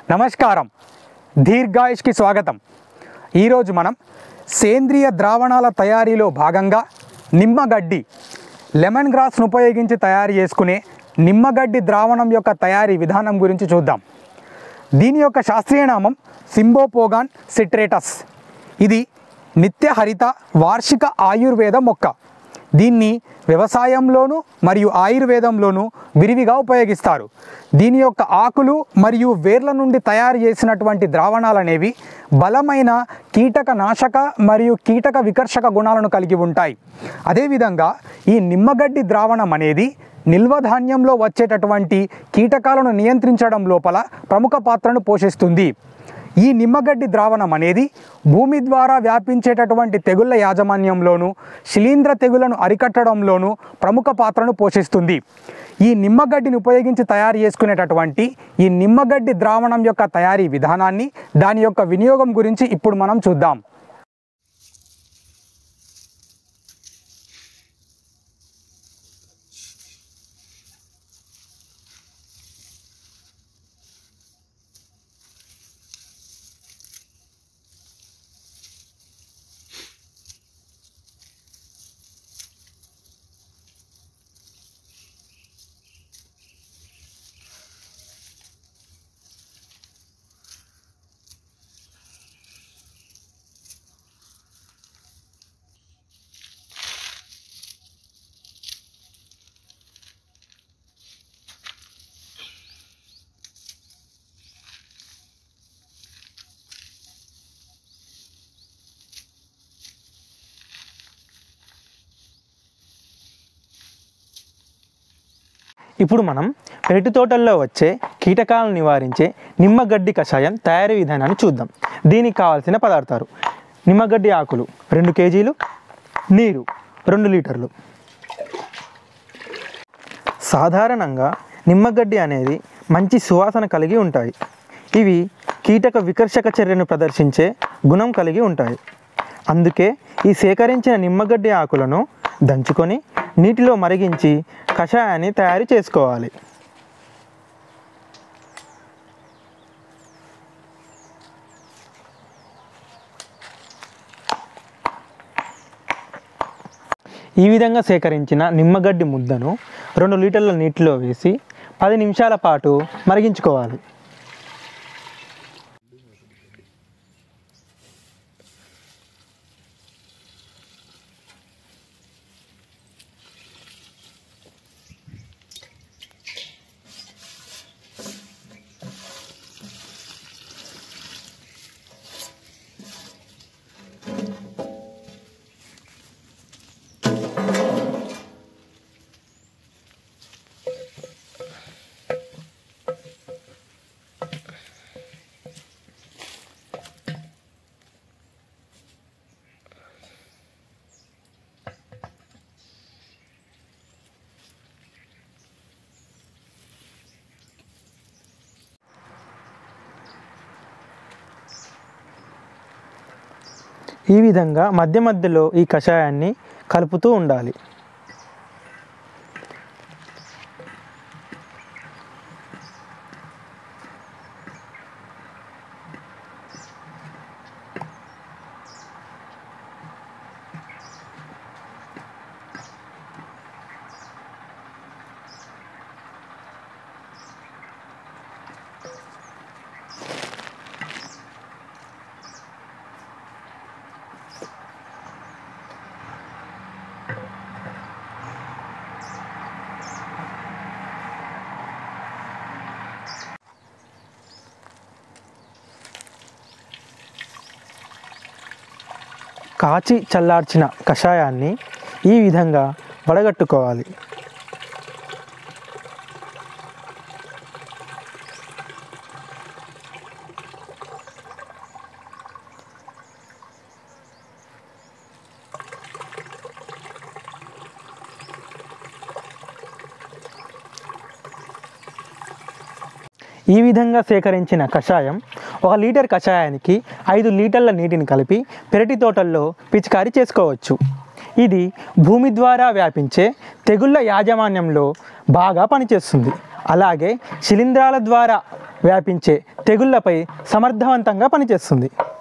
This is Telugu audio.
నమస్కారం దీర్ఘాయుష్కి స్వాగతం ఈరోజు మనం సేంద్రియ ద్రావణాల తయారీలో భాగంగా నిమ్మగడ్డి లెమన్ గ్రాస్ను ఉపయోగించి తయారు చేసుకునే నిమ్మగడ్డి ద్రావణం యొక్క తయారీ విధానం గురించి చూద్దాం దీని యొక్క శాస్త్రీయ నామం సింబోపోగాన్ సిట్రేటస్ ఇది నిత్య హరిత వార్షిక ఆయుర్వేద మొక్క దీన్ని వ్యవసాయంలోను మరియు ఆయుర్వేదంలోను విరివిగా ఉపయోగిస్తారు దీని యొక్క ఆకులు మరియు వేర్ల నుండి తయారు చేసినటువంటి ద్రావణాలు అనేవి బలమైన కీటక నాశక మరియు కీటక వికర్షక గుణాలను కలిగి ఉంటాయి అదేవిధంగా ఈ నిమ్మగడ్డి ద్రావణం అనేది నిల్వ ధాన్యంలో వచ్చేటటువంటి కీటకాలను నియంత్రించడం లోపల ప్రముఖ పాత్రను పోషిస్తుంది ఈ నిమ్మగడ్డి ద్రావణం అనేది భూమి ద్వారా వ్యాపించేటటువంటి తెగుళ్ళ యాజమాన్యంలోను శిలీంద్ర తెగులను అరికట్టడంలోనూ ప్రముఖ పాత్రను పోషిస్తుంది ఈ నిమ్మగడ్డిని ఉపయోగించి తయారు చేసుకునేటటువంటి ఈ నిమ్మగడ్డి ద్రావణం యొక్క తయారీ విధానాన్ని దాని యొక్క వినియోగం గురించి ఇప్పుడు మనం చూద్దాం ఇప్పుడు మనం పెరటి తోటల్లో వచ్చే కీటకాలను నివారించే నిమ్మగడ్డి కషాయం తయారీ విధానాన్ని చూద్దాం దీనికి కావాల్సిన పదార్థాలు నిమ్మగడ్డి ఆకులు రెండు కేజీలు నీరు రెండు లీటర్లు సాధారణంగా నిమ్మగడ్డి అనేది మంచి సువాసన కలిగి ఉంటాయి ఇవి కీటక వికర్షక చర్యను ప్రదర్శించే గుణం కలిగి ఉంటాయి అందుకే ఈ సేకరించిన నిమ్మగడ్డి ఆకులను దంచుకొని నీటిలో మరిగించి కషాయాన్ని తయారు చేసుకోవాలి ఈ విధంగా సేకరించిన నిమ్మగడ్డి ముద్దను రెండు లీటర్ల నీటిలో వేసి పది నిమిషాల పాటు మరిగించుకోవాలి ఈ విధంగా మధ్య మధ్యలో ఈ కషాయాన్ని కలుపుతూ ఉండాలి కాచి చల్లార్చిన కషాయాన్ని ఈ విధంగా వడగట్టుకోవాలి ఈ విధంగా సేకరించిన కషాయం ఒక లీటర్ కషాయానికి ఐదు లీటర్ల నీటిని కలిపి పెరటి తోటల్లో పిచికారీ చేసుకోవచ్చు ఇది భూమి ద్వారా వ్యాపించే తెగుళ్ళ యాజమాన్యంలో బాగా పనిచేస్తుంది అలాగే శిలీంధ్రాల ద్వారా వ్యాపించే తెగుళ్లపై సమర్థవంతంగా పనిచేస్తుంది